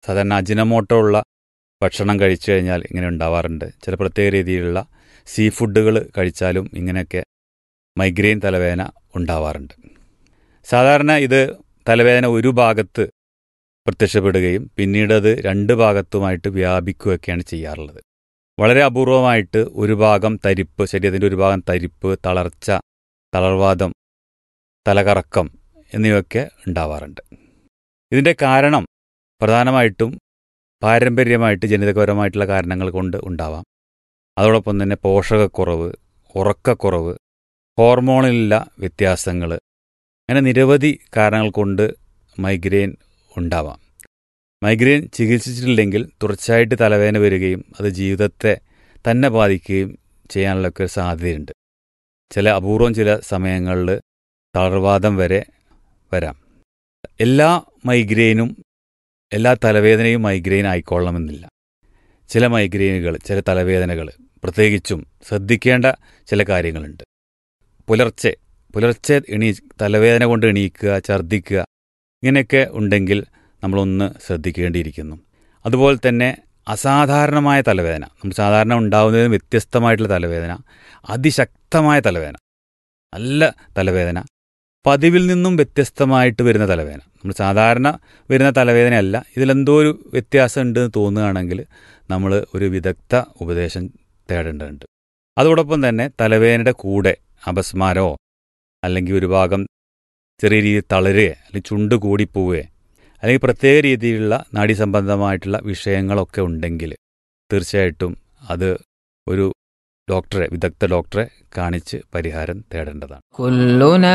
സാധാരണ അജിനമോട്ടോ ഉള്ള ഭക്ഷണം കഴിച്ചു കഴിഞ്ഞാൽ ഇങ്ങനെ ഉണ്ടാവാറുണ്ട് ചില പ്രത്യേക രീതിയിലുള്ള സീ ഫുഡുകൾ കഴിച്ചാലും ഇങ്ങനെയൊക്കെ മൈഗ്രെയിൻ തലവേദന ഉണ്ടാവാറുണ്ട് സാധാരണ ഇത് തലവേദന ഒരു ഭാഗത്ത് പ്രത്യക്ഷപ്പെടുകയും പിന്നീട് അത് രണ്ട് ഭാഗത്തുമായിട്ട് വ്യാപിക്കുകയൊക്കെയാണ് ചെയ്യാറുള്ളത് വളരെ അപൂർവമായിട്ട് ഒരു ഭാഗം തരിപ്പ് ശരീരത്തിൻ്റെ ഒരു ഭാഗം തരിപ്പ് തളർച്ച തളർവാദം തലകറക്കം എന്നിവയൊക്കെ ഉണ്ടാവാറുണ്ട് ഇതിൻ്റെ കാരണം പ്രധാനമായിട്ടും പാരമ്പര്യമായിട്ട് ജനിതകപരമായിട്ടുള്ള കാരണങ്ങൾ കൊണ്ട് ഉണ്ടാവാം അതോടൊപ്പം തന്നെ പോഷകക്കുറവ് ഉറക്കക്കുറവ് ഹോർമോണിലുള്ള വ്യത്യാസങ്ങൾ അങ്ങനെ നിരവധി കാരണങ്ങൾ കൊണ്ട് മൈഗ്രെയിൻ ഉണ്ടാവാം മൈഗ്രെയിൻ ചികിത്സിച്ചിട്ടില്ലെങ്കിൽ തുടർച്ചയായിട്ട് തലവേദന വരികയും അത് ജീവിതത്തെ തന്നെ ബാധിക്കുകയും ചെയ്യാനുള്ളൊക്കെ ഒരു സാധ്യതയുണ്ട് ചില അപൂർവം ചില സമയങ്ങളിൽ തളർവാദം വരെ വരാം എല്ലാ മൈഗ്രെയിനും എല്ലാ തലവേദനയും മൈഗ്രെയിൻ ആയിക്കൊള്ളണമെന്നില്ല ചില മൈഗ്രെയിനുകൾ ചില തലവേദനകൾ പ്രത്യേകിച്ചും ശ്രദ്ധിക്കേണ്ട ചില കാര്യങ്ങളുണ്ട് പുലർച്ചെ പുലർച്ചെ എണീ തലവേദന കൊണ്ട് എണീക്കുക ഛർദ്ദിക്കുക ഇങ്ങനെയൊക്കെ ഉണ്ടെങ്കിൽ നമ്മളൊന്ന് ശ്രദ്ധിക്കേണ്ടിയിരിക്കുന്നു അതുപോലെ തന്നെ അസാധാരണമായ തലവേദന നമ്മൾ സാധാരണ ഉണ്ടാകുന്നതിന് വ്യത്യസ്തമായിട്ടുള്ള തലവേദന അതിശക്തമായ തലവേദന നല്ല തലവേദന പതിവിൽ നിന്നും വ്യത്യസ്തമായിട്ട് വരുന്ന തലവേദന നമ്മൾ സാധാരണ വരുന്ന തലവേദനയല്ല ഇതിലെന്തോ ഒരു വ്യത്യാസം ഉണ്ടെന്ന് തോന്നുകയാണെങ്കിൽ നമ്മൾ ഒരു വിദഗ്ധ ഉപദേശം തേടേണ്ടതുണ്ട് അതോടൊപ്പം തന്നെ തലവേദനയുടെ കൂടെ അപസ്മാരമോ അല്ലെങ്കിൽ ഒരു ഭാഗം ചെറിയ രീതിയിൽ തളരുകയോ അല്ലെങ്കിൽ ചുണ്ട് കൂടിപ്പോവുകയോ അല്ലെങ്കിൽ പ്രത്യേക രീതിയിലുള്ള നാഡീസംബന്ധമായിട്ടുള്ള വിഷയങ്ങളൊക്കെ ഉണ്ടെങ്കിൽ തീർച്ചയായിട്ടും അത് ഒരു ഡോക്ടറെ വിദഗ്ധ ഡോക്ടറെ കാണിച്ച് പരിഹാരം തേടേണ്ടതാണ് كلنا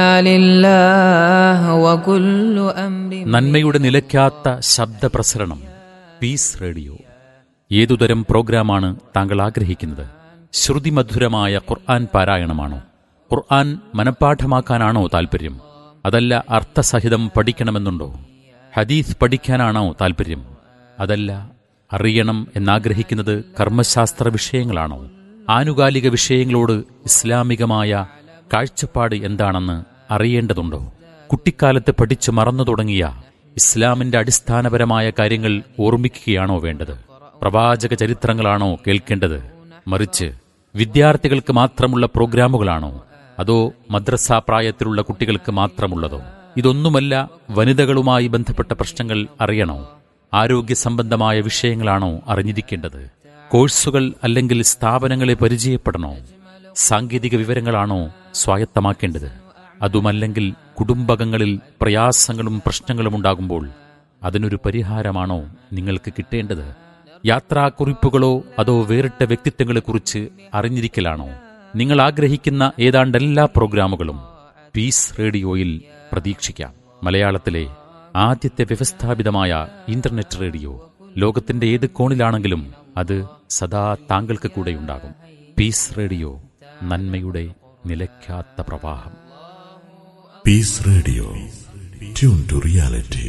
لله وكل أمر നന്മയുടെ നിലയ്ക്കാത്ത ശബ്ദപ്രസരണം പീസ് റേഡിയോ ഏതുതരം പ്രോഗ്രാമാണ് താങ്കൾ ആഗ്രഹിക്കുന്നത് ശ്രുതിമധുരമായ ഖുർആൻ പാരായണമാണോ ഖുർആൻ മനഃപ്പാഠമാക്കാനാണോ താൽപ്പര്യം അതല്ല അർത്ഥസഹിതം പഠിക്കണമെന്നുണ്ടോ ഹദീസ് പഠിക്കാനാണോ താൽപ്പര്യം അതല്ല അറിയണം എന്നാഗ്രഹിക്കുന്നത് കർമ്മശാസ്ത്ര വിഷയങ്ങളാണോ ആനുകാലിക വിഷയങ്ങളോട് ഇസ്ലാമികമായ കാഴ്ചപ്പാട് എന്താണെന്ന് അറിയേണ്ടതുണ്ടോ കുട്ടിക്കാലത്ത് പഠിച്ചു മറന്നു തുടങ്ങിയ ഇസ്ലാമിന്റെ അടിസ്ഥാനപരമായ കാര്യങ്ങൾ ഓർമ്മിക്കുകയാണോ വേണ്ടത് പ്രവാചക ചരിത്രങ്ങളാണോ കേൾക്കേണ്ടത് മറിച്ച് വിദ്യാർത്ഥികൾക്ക് മാത്രമുള്ള പ്രോഗ്രാമുകളാണോ അതോ മദ്രസ പ്രായത്തിലുള്ള കുട്ടികൾക്ക് മാത്രമുള്ളതോ ഇതൊന്നുമല്ല വനിതകളുമായി ബന്ധപ്പെട്ട പ്രശ്നങ്ങൾ അറിയണോ ആരോഗ്യ സംബന്ധമായ വിഷയങ്ങളാണോ അറിഞ്ഞിരിക്കേണ്ടത് കോഴ്സുകൾ അല്ലെങ്കിൽ സ്ഥാപനങ്ങളെ പരിചയപ്പെടണോ സാങ്കേതിക വിവരങ്ങളാണോ സ്വായത്തമാക്കേണ്ടത് അതുമല്ലെങ്കിൽ കുടുംബകങ്ങളിൽ പ്രയാസങ്ങളും പ്രശ്നങ്ങളും ഉണ്ടാകുമ്പോൾ അതിനൊരു പരിഹാരമാണോ നിങ്ങൾക്ക് കിട്ടേണ്ടത് യാത്രാക്കുറിപ്പുകളോ അതോ വേറിട്ട വ്യക്തിത്വങ്ങളെക്കുറിച്ച് അറിഞ്ഞിരിക്കലാണോ നിങ്ങൾ ആഗ്രഹിക്കുന്ന ഏതാണ്ട് എല്ലാ പ്രോഗ്രാമുകളും പീസ് റേഡിയോയിൽ പ്രതീക്ഷിക്കാം മലയാളത്തിലെ ആദ്യത്തെ വ്യവസ്ഥാപിതമായ ഇന്റർനെറ്റ് റേഡിയോ ലോകത്തിന്റെ ഏത് കോണിലാണെങ്കിലും അത് സദാ താങ്കൾക്ക് കൂടെയുണ്ടാകും പീസ് റേഡിയോ നന്മയുടെ നിലയ്ക്കാത്ത പ്രവാഹം Peace Radio. Tune to reality.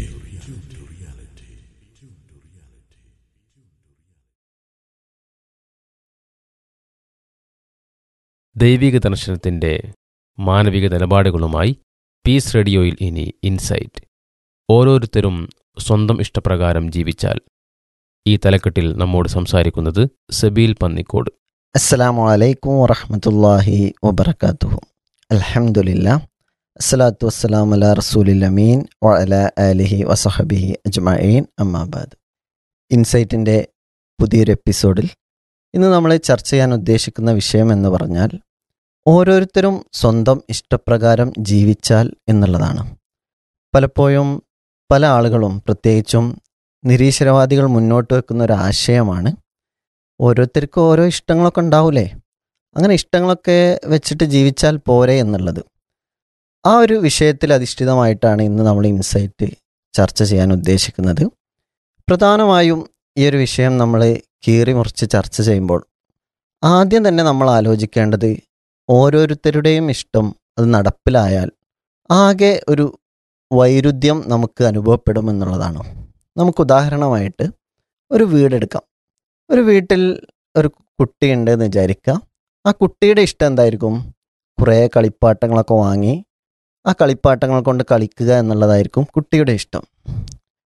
ദൈവിക ദർശനത്തിൻ്റെ മാനവിക നിലപാടുകളുമായി പീസ് റേഡിയോയിൽ ഇനി ഇൻസൈറ്റ് ഓരോരുത്തരും സ്വന്തം ഇഷ്ടപ്രകാരം ജീവിച്ചാൽ ഈ തലക്കെട്ടിൽ നമ്മോട് സംസാരിക്കുന്നത് സബീൽ പന്നിക്കോട് അസ്സലാമു അലൈക്കും വറഹമത്തല്ലാഹി വബർക്കാത്തുഹു അൽഹംദുലില്ല അസ്സലാത്തു വസ്സലാം അല റസൂലിൽ വഅല ആലിഹി വസഹബിഹി അജ്മഈൻ അമ്മാബാദ് ഇൻസൈറ്റിൻ്റെ പുതിയൊരു എപ്പിസോഡിൽ ഇന്ന് നമ്മൾ ചർച്ച ചെയ്യാൻ ഉദ്ദേശിക്കുന്ന വിഷയം എന്ന് പറഞ്ഞാൽ ഓരോരുത്തരും സ്വന്തം ഇഷ്ടപ്രകാരം ജീവിച്ചാൽ എന്നുള്ളതാണ് പലപ്പോഴും പല ആളുകളും പ്രത്യേകിച്ചും നിരീശ്വരവാദികൾ മുന്നോട്ട് വെക്കുന്ന ഒരു ആശയമാണ് ഓരോരുത്തർക്കും ഓരോ ഇഷ്ടങ്ങളൊക്കെ ഉണ്ടാവൂലേ അങ്ങനെ ഇഷ്ടങ്ങളൊക്കെ വെച്ചിട്ട് ജീവിച്ചാൽ പോരെ എന്നുള്ളത് ആ ഒരു വിഷയത്തിൽ അധിഷ്ഠിതമായിട്ടാണ് ഇന്ന് നമ്മൾ ഇൻസൈറ്റ് ചർച്ച ചെയ്യാൻ ഉദ്ദേശിക്കുന്നത് പ്രധാനമായും ഈ ഒരു വിഷയം നമ്മൾ കീറി മുറിച്ച് ചർച്ച ചെയ്യുമ്പോൾ ആദ്യം തന്നെ നമ്മൾ ആലോചിക്കേണ്ടത് ഓരോരുത്തരുടെയും ഇഷ്ടം അത് നടപ്പിലായാൽ ആകെ ഒരു വൈരുദ്ധ്യം നമുക്ക് അനുഭവപ്പെടും എന്നുള്ളതാണ് നമുക്ക് ഉദാഹരണമായിട്ട് ഒരു വീടെടുക്കാം ഒരു വീട്ടിൽ ഒരു കുട്ടിയുണ്ട് എന്ന് വിചാരിക്കുക ആ കുട്ടിയുടെ ഇഷ്ടം എന്തായിരിക്കും കുറേ കളിപ്പാട്ടങ്ങളൊക്കെ വാങ്ങി ആ കളിപ്പാട്ടങ്ങൾ കൊണ്ട് കളിക്കുക എന്നുള്ളതായിരിക്കും കുട്ടിയുടെ ഇഷ്ടം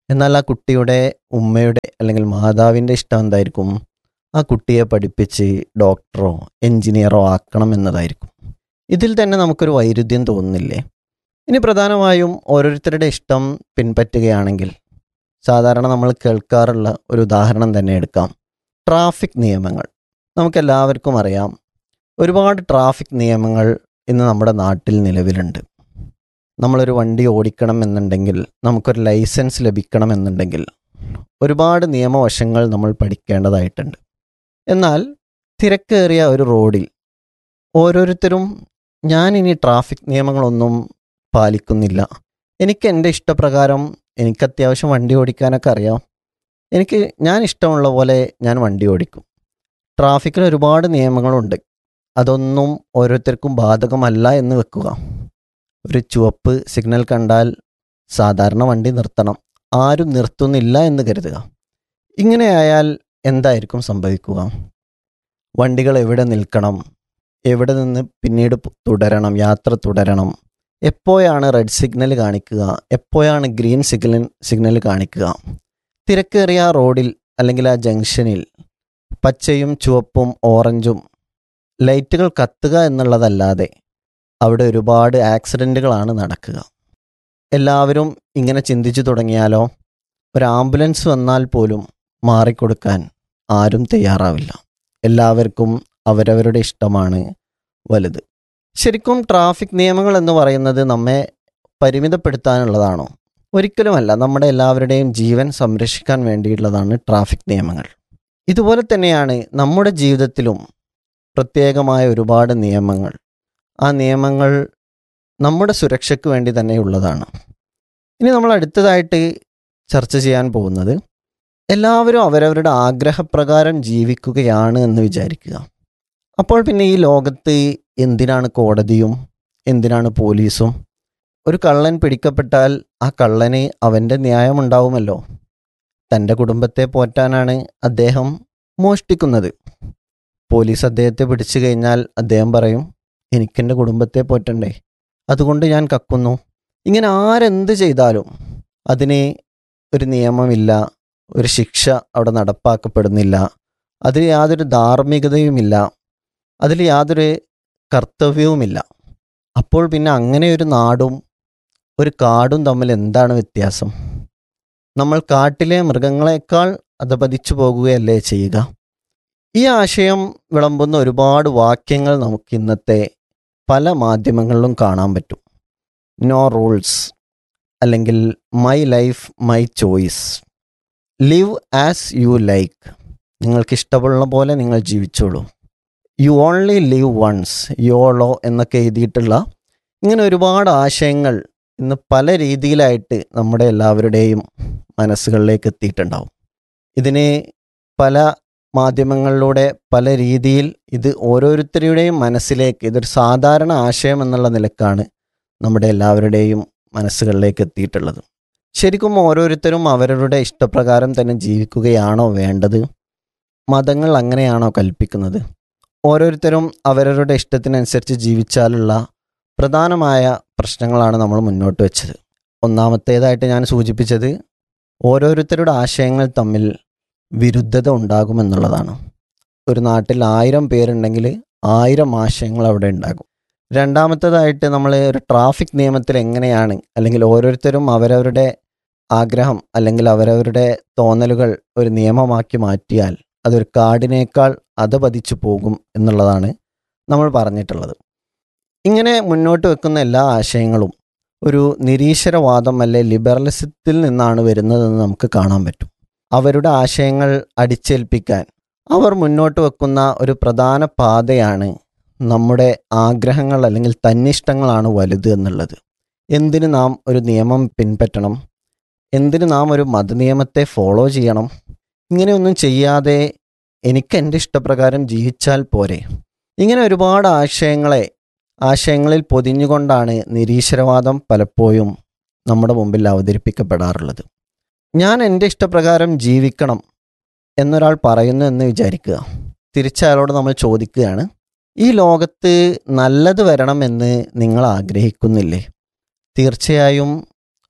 എന്നാൽ ആ കുട്ടിയുടെ ഉമ്മയുടെ അല്ലെങ്കിൽ മാതാവിൻ്റെ ഇഷ്ടം എന്തായിരിക്കും ആ കുട്ടിയെ പഠിപ്പിച്ച് ഡോക്ടറോ എഞ്ചിനീയറോ ആക്കണം എന്നതായിരിക്കും ഇതിൽ തന്നെ നമുക്കൊരു വൈരുദ്ധ്യം തോന്നുന്നില്ലേ ഇനി പ്രധാനമായും ഓരോരുത്തരുടെ ഇഷ്ടം പിൻപറ്റുകയാണെങ്കിൽ സാധാരണ നമ്മൾ കേൾക്കാറുള്ള ഒരു ഉദാഹരണം തന്നെ എടുക്കാം ട്രാഫിക് നിയമങ്ങൾ നമുക്കെല്ലാവർക്കും അറിയാം ഒരുപാട് ട്രാഫിക് നിയമങ്ങൾ ഇന്ന് നമ്മുടെ നാട്ടിൽ നിലവിലുണ്ട് നമ്മളൊരു വണ്ടി ഓടിക്കണം എന്നുണ്ടെങ്കിൽ നമുക്കൊരു ലൈസൻസ് ലഭിക്കണം എന്നുണ്ടെങ്കിൽ ഒരുപാട് നിയമവശങ്ങൾ നമ്മൾ പഠിക്കേണ്ടതായിട്ടുണ്ട് എന്നാൽ തിരക്കേറിയ ഒരു റോഡിൽ ഓരോരുത്തരും ഞാൻ ഇനി ട്രാഫിക് നിയമങ്ങളൊന്നും പാലിക്കുന്നില്ല എനിക്ക് എൻ്റെ ഇഷ്ടപ്രകാരം എനിക്ക് അത്യാവശ്യം വണ്ടി ഓടിക്കാനൊക്കെ അറിയാം എനിക്ക് ഞാൻ ഇഷ്ടമുള്ള പോലെ ഞാൻ വണ്ടി ഓടിക്കും ട്രാഫിക്കിൽ ഒരുപാട് നിയമങ്ങളുണ്ട് അതൊന്നും ഓരോരുത്തർക്കും ബാധകമല്ല എന്ന് വെക്കുക ഒരു ചുവപ്പ് സിഗ്നൽ കണ്ടാൽ സാധാരണ വണ്ടി നിർത്തണം ആരും നിർത്തുന്നില്ല എന്ന് കരുതുക ഇങ്ങനെയായാൽ എന്തായിരിക്കും സംഭവിക്കുക വണ്ടികൾ എവിടെ നിൽക്കണം എവിടെ നിന്ന് പിന്നീട് പു- തുടരണം യാത്ര തുടരണം എപ്പോഴാണ് റെഡ് സിഗ്നൽ കാണിക്കുക എപ്പോഴാണ് ഗ്രീൻ സിഗ്നൽ സിഗ്നൽ കാണിക്കുക തിരക്കേറിയ ആ റോഡിൽ അല്ലെങ്കിൽ ആ ജംഗ്ഷനിൽ പച്ചയും ചുവപ്പും ഓറഞ്ചും ലൈറ്റുകൾ കത്തുക എന്നുള്ളതല്ലാതെ അവിടെ ഒരുപാട് ആക്സിഡൻറ്റുകളാണ് നടക്കുക എല്ലാവരും ഇങ്ങനെ ചിന്തിച്ചു തുടങ്ങിയാലോ ഒരു ആംബുലൻസ് വന്നാൽ പോലും മാറിക്കൊടുക്കാൻ ആരും തയ്യാറാവില്ല എല്ലാവർക്കും അവരവരുടെ ഇഷ്ടമാണ് വലുത് ശരിക്കും ട്രാഫിക് നിയമങ്ങൾ എന്ന് പറയുന്നത് നമ്മെ പരിമിതപ്പെടുത്താനുള്ളതാണോ ഒരിക്കലുമല്ല നമ്മുടെ എല്ലാവരുടെയും ജീവൻ സംരക്ഷിക്കാൻ വേണ്ടിയുള്ളതാണ് ട്രാഫിക് നിയമങ്ങൾ ഇതുപോലെ തന്നെയാണ് നമ്മുടെ ജീവിതത്തിലും പ്രത്യേകമായ ഒരുപാട് നിയമങ്ങൾ ആ നിയമങ്ങൾ നമ്മുടെ സുരക്ഷയ്ക്ക് വേണ്ടി തന്നെയുള്ളതാണ് ഇനി നമ്മൾ അടുത്തതായിട്ട് ചർച്ച ചെയ്യാൻ പോകുന്നത് എല്ലാവരും അവരവരുടെ ആഗ്രഹപ്രകാരം ജീവിക്കുകയാണ് എന്ന് വിചാരിക്കുക അപ്പോൾ പിന്നെ ഈ ലോകത്ത് എന്തിനാണ് കോടതിയും എന്തിനാണ് പോലീസും ഒരു കള്ളൻ പിടിക്കപ്പെട്ടാൽ ആ കള്ളന് അവൻ്റെ ന്യായമുണ്ടാവുമല്ലോ തൻ്റെ കുടുംബത്തെ പോറ്റാനാണ് അദ്ദേഹം മോഷ്ടിക്കുന്നത് പോലീസ് അദ്ദേഹത്തെ പിടിച്ചു കഴിഞ്ഞാൽ അദ്ദേഹം പറയും എനിക്കെൻ്റെ കുടുംബത്തെ പോറ്റണ്ടേ അതുകൊണ്ട് ഞാൻ കക്കുന്നു ഇങ്ങനെ ആരെന്ത് ചെയ്താലും അതിന് ഒരു നിയമമില്ല ഒരു ശിക്ഷ അവിടെ നടപ്പാക്കപ്പെടുന്നില്ല അതിൽ യാതൊരു ധാർമ്മികതയുമില്ല അതിൽ യാതൊരു കർത്തവ്യവുമില്ല അപ്പോൾ പിന്നെ അങ്ങനെ ഒരു നാടും ഒരു കാടും തമ്മിൽ എന്താണ് വ്യത്യാസം നമ്മൾ കാട്ടിലെ മൃഗങ്ങളെക്കാൾ അധപതിച്ചു പോകുകയല്ലേ ചെയ്യുക ഈ ആശയം വിളമ്പുന്ന ഒരുപാട് വാക്യങ്ങൾ നമുക്ക് ഇന്നത്തെ പല മാധ്യമങ്ങളിലും കാണാൻ പറ്റും നോ റൂൾസ് അല്ലെങ്കിൽ my life my choice live as you like നിങ്ങൾക്ക് ഇഷ്ടമുള്ള പോലെ നിങ്ങൾ ജീവിച്ചോളൂ you only live once YOLO എന്നൊക്കെ എഴുതിയിട്ടുള്ള ഇങ്ങനെ ഒരുപാട് ആശയങ്ങൾ ഇന്ന് പല രീതിയിലായിട്ട് നമ്മുടെ എല്ലാവരുടെയും മനസ്സുകളിലേക്ക് എത്തിയിട്ടുണ്ടാവും ഇതിന് പല മാധ്യമങ്ങളിലൂടെ പല രീതിയിൽ ഇത് ഓരോരുത്തരുടെയും മനസ്സിലേക്ക് ഇതൊരു സാധാരണ ആശയം എന്നുള്ള നിലക്കാണ് നമ്മുടെ എല്ലാവരുടെയും മനസ്സുകളിലേക്ക് എത്തിയിട്ടുള്ളത് ശരിക്കും ഓരോരുത്തരും അവരവരുടെ ഇഷ്ടപ്രകാരം തന്നെ ജീവിക്കുകയാണോ വേണ്ടത് മതങ്ങൾ അങ്ങനെയാണോ കൽപ്പിക്കുന്നത് ഓരോരുത്തരും അവരവരുടെ ഇഷ്ടത്തിനനുസരിച്ച് ജീവിച്ചാലുള്ള പ്രധാനമായ പ്രശ്നങ്ങളാണ് നമ്മൾ മുന്നോട്ട് വെച്ചത് ഒന്നാമത്തേതായിട്ട് ഞാൻ സൂചിപ്പിച്ചത് ഓരോരുത്തരുടെ ആശയങ്ങൾ തമ്മിൽ വിരുദ്ധത ഉണ്ടാകുമെന്നുള്ളതാണ് ഒരു നാട്ടിൽ ആയിരം പേരുണ്ടെങ്കിൽ ആയിരം ആശയങ്ങൾ അവിടെ ഉണ്ടാകും രണ്ടാമത്തേതായിട്ട് നമ്മൾ ഒരു ട്രാഫിക് നിയമത്തിൽ എങ്ങനെയാണ് അല്ലെങ്കിൽ ഓരോരുത്തരും അവരവരുടെ ആഗ്രഹം അല്ലെങ്കിൽ അവരവരുടെ തോന്നലുകൾ ഒരു നിയമമാക്കി മാറ്റിയാൽ അതൊരു കാടിനേക്കാൾ അധപതിച്ചു പോകും എന്നുള്ളതാണ് നമ്മൾ പറഞ്ഞിട്ടുള്ളത് ഇങ്ങനെ മുന്നോട്ട് വെക്കുന്ന എല്ലാ ആശയങ്ങളും ഒരു നിരീശ്വരവാദം അല്ലെ ലിബറലിസത്തിൽ നിന്നാണ് വരുന്നതെന്ന് നമുക്ക് കാണാൻ പറ്റും അവരുടെ ആശയങ്ങൾ അടിച്ചേൽപ്പിക്കാൻ അവർ മുന്നോട്ട് വെക്കുന്ന ഒരു പ്രധാന പാതയാണ് നമ്മുടെ ആഗ്രഹങ്ങൾ അല്ലെങ്കിൽ തന്നിഷ്ടങ്ങളാണ് വലുത് എന്നുള്ളത് എന്തിന് നാം ഒരു നിയമം പിൻപറ്റണം എന്തിന് നാം ഒരു മതനിയമത്തെ ഫോളോ ചെയ്യണം ഇങ്ങനെയൊന്നും ചെയ്യാതെ എനിക്ക് എൻ്റെ ഇഷ്ടപ്രകാരം ജീവിച്ചാൽ പോരെ ഇങ്ങനെ ഒരുപാട് ആശയങ്ങളെ ആശയങ്ങളിൽ പൊതിഞ്ഞുകൊണ്ടാണ് നിരീശ്വരവാദം പലപ്പോഴും നമ്മുടെ മുമ്പിൽ അവതരിപ്പിക്കപ്പെടാറുള്ളത് ഞാൻ എൻ്റെ ഇഷ്ടപ്രകാരം ജീവിക്കണം എന്നൊരാൾ പറയുന്നു എന്ന് വിചാരിക്കുക തിരിച്ചയാളോട് നമ്മൾ ചോദിക്കുകയാണ് ഈ ലോകത്ത് നല്ലത് വരണമെന്ന് നിങ്ങൾ ആഗ്രഹിക്കുന്നില്ലേ തീർച്ചയായും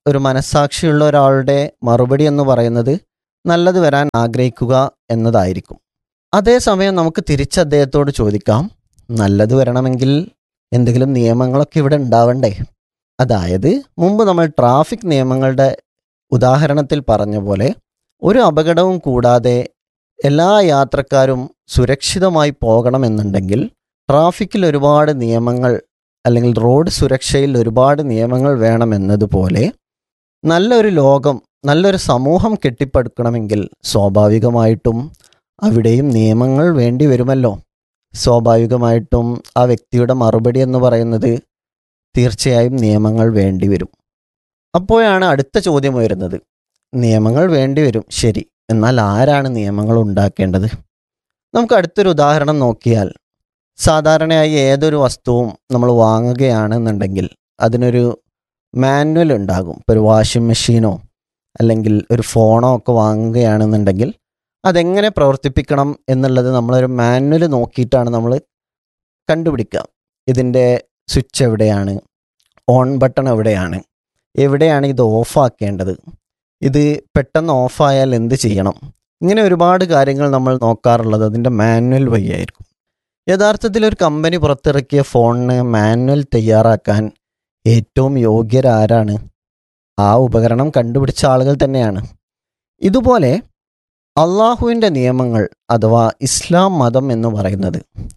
ഒരു മനസ്സാക്ഷിയുള്ള ഒരാളുടെ മറുപടി എന്ന് പറയുന്നത് നല്ലത് വരാൻ ആഗ്രഹിക്കുക എന്നതായിരിക്കും അതേസമയം നമുക്ക് തിരിച്ച് അദ്ദേഹത്തോട് ചോദിക്കാം നല്ലത് വരണമെങ്കിൽ എന്തെങ്കിലും നിയമങ്ങളൊക്കെ ഇവിടെ ഉണ്ടാവണ്ടേ അതായത് മുമ്പ് നമ്മൾ ട്രാഫിക് നിയമങ്ങളുടെ ഉദാഹരണത്തിൽ പറഞ്ഞ പോലെ ഒരു അപകടവും കൂടാതെ എല്ലാ യാത്രക്കാരും സുരക്ഷിതമായി പോകണമെന്നുണ്ടെങ്കിൽ ട്രാഫിക്കിൽ ഒരുപാട് നിയമങ്ങൾ അല്ലെങ്കിൽ റോഡ് സുരക്ഷയിൽ ഒരുപാട് നിയമങ്ങൾ വേണമെന്നതുപോലെ നല്ലൊരു ലോകം നല്ലൊരു സമൂഹം കെട്ടിപ്പടുക്കണമെങ്കിൽ സ്വാഭാവികമായിട്ടും അവിടെയും നിയമങ്ങൾ വേണ്ടി വരുമല്ലോ സ്വാഭാവികമായിട്ടും ആ വ്യക്തിയുടെ മറുപടി എന്ന് പറയുന്നത് തീർച്ചയായും നിയമങ്ങൾ വേണ്ടി വരും അപ്പോഴാണ് അടുത്ത ചോദ്യം വരുന്നത് നിയമങ്ങൾ വേണ്ടി വരും ശരി എന്നാൽ ആരാണ് നിയമങ്ങൾ ഉണ്ടാക്കേണ്ടത് നമുക്ക് അടുത്തൊരു ഉദാഹരണം നോക്കിയാൽ സാധാരണയായി ഏതൊരു വസ്തുവും നമ്മൾ വാങ്ങുകയാണെന്നുണ്ടെങ്കിൽ അതിനൊരു മാനുവൽ ഉണ്ടാകും ഇപ്പോൾ ഒരു വാഷിംഗ് മെഷീനോ അല്ലെങ്കിൽ ഒരു ഫോണോ ഒക്കെ വാങ്ങുകയാണെന്നുണ്ടെങ്കിൽ അതെങ്ങനെ പ്രവർത്തിപ്പിക്കണം എന്നുള്ളത് നമ്മളൊരു മാനുവൽ നോക്കിയിട്ടാണ് നമ്മൾ കണ്ടുപിടിക്കുക ഇതിൻ്റെ സ്വിച്ച് എവിടെയാണ് ഓൺ ബട്ടൺ എവിടെയാണ് എവിടെയാണ് ഇത് ഓഫാക്കേണ്ടത് ഇത് പെട്ടെന്ന് ഓഫായാൽ എന്ത് ചെയ്യണം ഇങ്ങനെ ഒരുപാട് കാര്യങ്ങൾ നമ്മൾ നോക്കാറുള്ളത് അതിൻ്റെ മാനുവൽ വഴിയായിരിക്കും യഥാർത്ഥത്തിൽ ഒരു കമ്പനി പുറത്തിറക്കിയ ഫോണിന് മാനുവൽ തയ്യാറാക്കാൻ ഏറ്റവും യോഗ്യരാരാണ് ആ ഉപകരണം കണ്ടുപിടിച്ച ആളുകൾ തന്നെയാണ് ഇതുപോലെ അള്ളാഹുവിൻ്റെ നിയമങ്ങൾ അഥവാ ഇസ്ലാം മതം എന്ന് പറയുന്നത്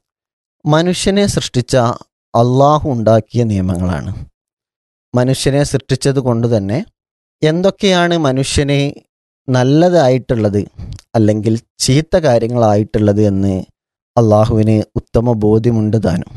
മനുഷ്യനെ സൃഷ്ടിച്ച അള്ളാഹു ഉണ്ടാക്കിയ നിയമങ്ങളാണ് മനുഷ്യനെ സൃഷ്ടിച്ചത് കൊണ്ട് തന്നെ എന്തൊക്കെയാണ് മനുഷ്യനെ നല്ലതായിട്ടുള്ളത് അല്ലെങ്കിൽ ചീത്ത കാര്യങ്ങളായിട്ടുള്ളത് എന്ന് അള്ളാഹുവിന് ഉത്തമ ബോധ്യമുണ്ട് താനും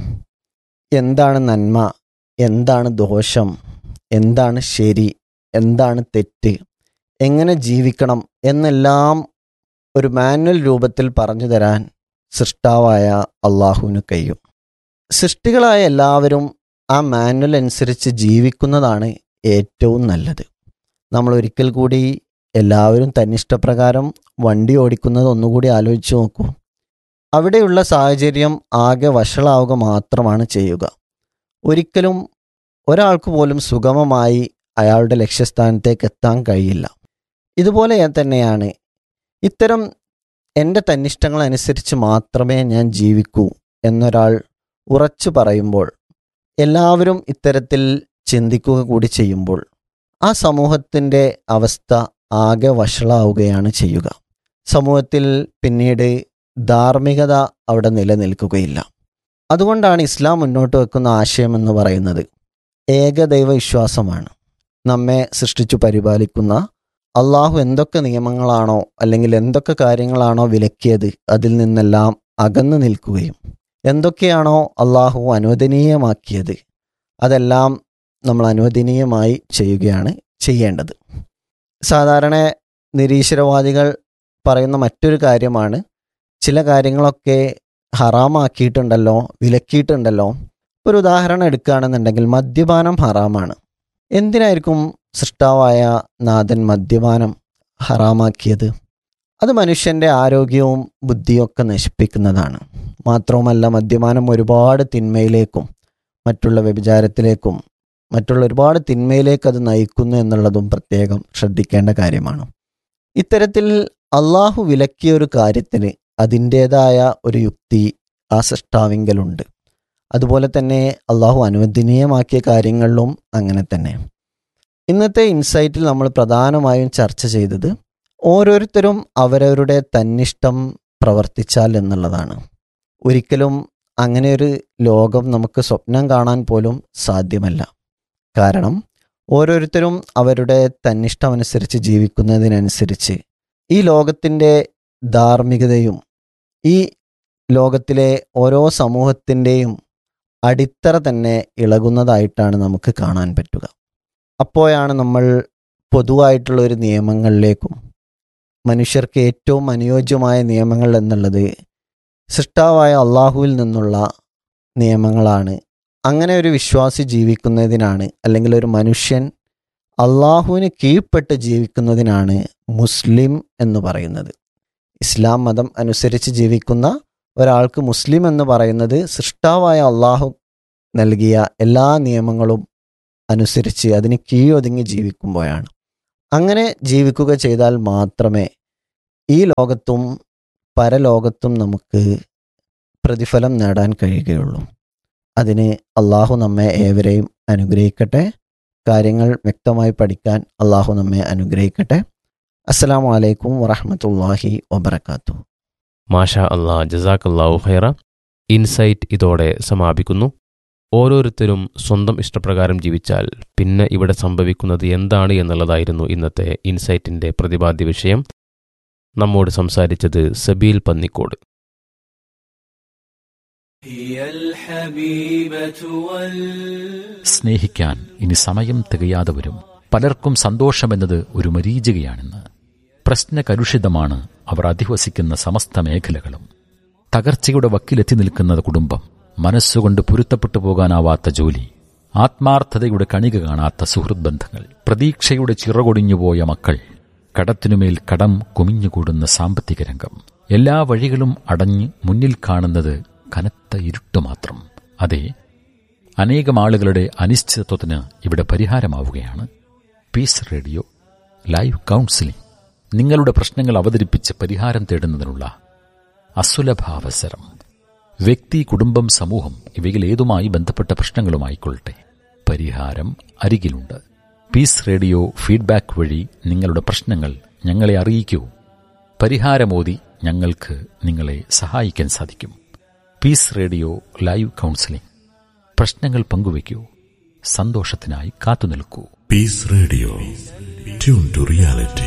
എന്താണ് നന്മ എന്താണ് ദോഷം എന്താണ് ശരി എന്താണ് തെറ്റ് എങ്ങനെ ജീവിക്കണം എന്നെല്ലാം ഒരു മാനുവൽ രൂപത്തിൽ പറഞ്ഞു തരാൻ സൃഷ്ടാവായ അള്ളാഹുവിന് കഴിയും സൃഷ്ടികളായ എല്ലാവരും ആ മാനുവൽ അനുസരിച്ച് ജീവിക്കുന്നതാണ് ഏറ്റവും നല്ലത് നമ്മൾ ഒരിക്കൽ കൂടി എല്ലാവരും തന്നിഷ്ടപ്രകാരം വണ്ടി ഓടിക്കുന്നത് ഒന്നുകൂടി ആലോചിച്ച് നോക്കൂ അവിടെയുള്ള സാഹചര്യം ആകെ വഷളാവുക മാത്രമാണ് ചെയ്യുക ഒരിക്കലും ഒരാൾക്ക് പോലും സുഗമമായി അയാളുടെ ലക്ഷ്യസ്ഥാനത്തേക്ക് എത്താൻ കഴിയില്ല ഇതുപോലെ തന്നെയാണ് ഇത്തരം എൻ്റെ തന്നിഷ്ടങ്ങൾ അനുസരിച്ച് മാത്രമേ ഞാൻ ജീവിക്കൂ എന്നൊരാൾ ഉറച്ചു പറയുമ്പോൾ എല്ലാവരും ഇത്തരത്തിൽ ചിന്തിക്കുക കൂടി ചെയ്യുമ്പോൾ ആ സമൂഹത്തിൻ്റെ അവസ്ഥ ആകെ വഷളാവുകയാണ് ചെയ്യുക സമൂഹത്തിൽ പിന്നീട് ധാർമ്മികത അവിടെ നിലനിൽക്കുകയില്ല അതുകൊണ്ടാണ് ഇസ്ലാം മുന്നോട്ട് വെക്കുന്ന ആശയം എന്ന് പറയുന്നത് ഏകദൈവ വിശ്വാസമാണ് നമ്മെ സൃഷ്ടിച്ചു പരിപാലിക്കുന്ന അള്ളാഹു എന്തൊക്കെ നിയമങ്ങളാണോ അല്ലെങ്കിൽ എന്തൊക്കെ കാര്യങ്ങളാണോ വിലക്കിയത് അതിൽ നിന്നെല്ലാം അകന്നു നിൽക്കുകയും എന്തൊക്കെയാണോ അള്ളാഹു അനുവദനീയമാക്കിയത് അതെല്ലാം നമ്മൾ അനുവദനീയമായി ചെയ്യുകയാണ് ചെയ്യേണ്ടത് സാധാരണ നിരീശ്വരവാദികൾ പറയുന്ന മറ്റൊരു കാര്യമാണ് ചില കാര്യങ്ങളൊക്കെ ഹറാമാക്കിയിട്ടുണ്ടല്ലോ വിലക്കിയിട്ടുണ്ടല്ലോ ഒരു ഉദാഹരണം എടുക്കുകയാണെന്നുണ്ടെങ്കിൽ മദ്യപാനം ഹറാമാണ് എന്തിനായിരിക്കും സൃഷ്ടാവായ നാഥൻ മദ്യപാനം ഹറാമാക്കിയത് അത് മനുഷ്യൻ്റെ ആരോഗ്യവും ബുദ്ധിയും ഒക്കെ നശിപ്പിക്കുന്നതാണ് മാത്രവുമല്ല മദ്യപാനം ഒരുപാട് തിന്മയിലേക്കും മറ്റുള്ള വ്യഭിചാരത്തിലേക്കും മറ്റുള്ള ഒരുപാട് തിന്മയിലേക്ക് അത് നയിക്കുന്നു എന്നുള്ളതും പ്രത്യേകം ശ്രദ്ധിക്കേണ്ട കാര്യമാണ് ഇത്തരത്തിൽ അള്ളാഹു വിലക്കിയ ഒരു കാര്യത്തിന് അതിൻ്റേതായ ഒരു യുക്തി ആ സൃഷ്ടാവിങ്കലുണ്ട് അതുപോലെ തന്നെ അള്ളാഹു അനുവദനീയമാക്കിയ കാര്യങ്ങളിലും അങ്ങനെ തന്നെ ഇന്നത്തെ ഇൻസൈറ്റിൽ നമ്മൾ പ്രധാനമായും ചർച്ച ചെയ്തത് ഓരോരുത്തരും അവരവരുടെ തന്നിഷ്ടം പ്രവർത്തിച്ചാൽ എന്നുള്ളതാണ് ഒരിക്കലും അങ്ങനെ ഒരു ലോകം നമുക്ക് സ്വപ്നം കാണാൻ പോലും സാധ്യമല്ല കാരണം ഓരോരുത്തരും അവരുടെ തന്നിഷ്ടമനുസരിച്ച് ജീവിക്കുന്നതിനനുസരിച്ച് ഈ ലോകത്തിൻ്റെ ധാർമ്മികതയും ഈ ലോകത്തിലെ ഓരോ സമൂഹത്തിൻ്റെയും അടിത്തറ തന്നെ ഇളകുന്നതായിട്ടാണ് നമുക്ക് കാണാൻ പറ്റുക അപ്പോഴാണ് നമ്മൾ പൊതുവായിട്ടുള്ള ഒരു നിയമങ്ങളിലേക്കും മനുഷ്യർക്ക് ഏറ്റവും അനുയോജ്യമായ നിയമങ്ങൾ എന്നുള്ളത് സൃഷ്ടാവായ അള്ളാഹുവിൽ നിന്നുള്ള നിയമങ്ങളാണ് അങ്ങനെ ഒരു വിശ്വാസി ജീവിക്കുന്നതിനാണ് അല്ലെങ്കിൽ ഒരു മനുഷ്യൻ അള്ളാഹുവിന് കീഴ്പ്പെട്ട് ജീവിക്കുന്നതിനാണ് മുസ്ലിം എന്ന് പറയുന്നത് ഇസ്ലാം മതം അനുസരിച്ച് ജീവിക്കുന്ന ഒരാൾക്ക് മുസ്ലിം എന്ന് പറയുന്നത് സൃഷ്ടാവായ അള്ളാഹു നൽകിയ എല്ലാ നിയമങ്ങളും അനുസരിച്ച് അതിന് കീഴൊതുങ്ങി ജീവിക്കുമ്പോഴാണ് അങ്ങനെ ജീവിക്കുക ചെയ്താൽ മാത്രമേ ഈ ലോകത്തും പരലോകത്തും നമുക്ക് പ്രതിഫലം നേടാൻ കഴിയുകയുള്ളൂ അതിന് അള്ളാഹു നമ്മെ ഏവരെയും അനുഗ്രഹിക്കട്ടെ കാര്യങ്ങൾ വ്യക്തമായി പഠിക്കാൻ അള്ളാഹു നമ്മെ അനുഗ്രഹിക്കട്ടെ അസ്സലാമു അലൈക്കും വറഹമത്തല്ലാഹി വബർക്കാത്തു മാഷാ അള്ളാ ജസാഖല്ലാഹു ഖൈറ ഇൻസൈറ്റ് ഇതോടെ സമാപിക്കുന്നു ഓരോരുത്തരും സ്വന്തം ഇഷ്ടപ്രകാരം ജീവിച്ചാൽ പിന്നെ ഇവിടെ സംഭവിക്കുന്നത് എന്താണ് എന്നുള്ളതായിരുന്നു ഇന്നത്തെ ഇൻസൈറ്റിന്റെ പ്രതിപാദ്യ വിഷയം നമ്മോട് സംസാരിച്ചത് സബീൽ പന്നിക്കോട് هي الحبيبة وال സ്നേഹിക്കാൻ ഇനി സമയം തികയാതെ വരും പലർക്കും സന്തോഷമെന്നത് ഒരു മരീചികയാണെന്ന് പ്രശ്നകലുഷിതമാണ് അവർ അധിവസിക്കുന്ന സമസ്ത മേഖലകളും തകർച്ചയുടെ വക്കിലെത്തി നിൽക്കുന്ന കുടുംബം മനസ്സുകൊണ്ട് പൊരുത്തപ്പെട്ടു പോകാനാവാത്ത ജോലി ആത്മാർത്ഥതയുടെ കണിക കാണാത്ത സുഹൃത് ബന്ധങ്ങൾ പ്രതീക്ഷയുടെ ചിറകൊടിഞ്ഞുപോയ മക്കൾ കടത്തിനുമേൽ കടം കുമിഞ്ഞുകൂടുന്ന സാമ്പത്തിക രംഗം എല്ലാ വഴികളും അടഞ്ഞ് മുന്നിൽ കാണുന്നത് കനത്ത ഇരുട്ട് മാത്രം അതെ അനേകം ആളുകളുടെ അനിശ്ചിതത്വത്തിന് ഇവിടെ പരിഹാരമാവുകയാണ് പീസ് റേഡിയോ ലൈവ് കൗൺസിലിംഗ് നിങ്ങളുടെ പ്രശ്നങ്ങൾ അവതരിപ്പിച്ച് പരിഹാരം തേടുന്നതിനുള്ള അസുലഭാവസരം വ്യക്തി കുടുംബം സമൂഹം ഇവയിൽ ഏതുമായി ബന്ധപ്പെട്ട പ്രശ്നങ്ങളുമായിക്കൊള്ളട്ടെ പരിഹാരം അരികിലുണ്ട് പീസ് റേഡിയോ ഫീഡ്ബാക്ക് വഴി നിങ്ങളുടെ പ്രശ്നങ്ങൾ ഞങ്ങളെ അറിയിക്കൂ പരിഹാരമോതി ഞങ്ങൾക്ക് നിങ്ങളെ സഹായിക്കാൻ സാധിക്കും പീസ് റേഡിയോ ലൈവ് കൗൺസിലിംഗ് പ്രശ്നങ്ങൾ പങ്കുവയ്ക്കൂ സന്തോഷത്തിനായി കാത്തുനിൽക്കൂ Peace Radio. Tune to reality.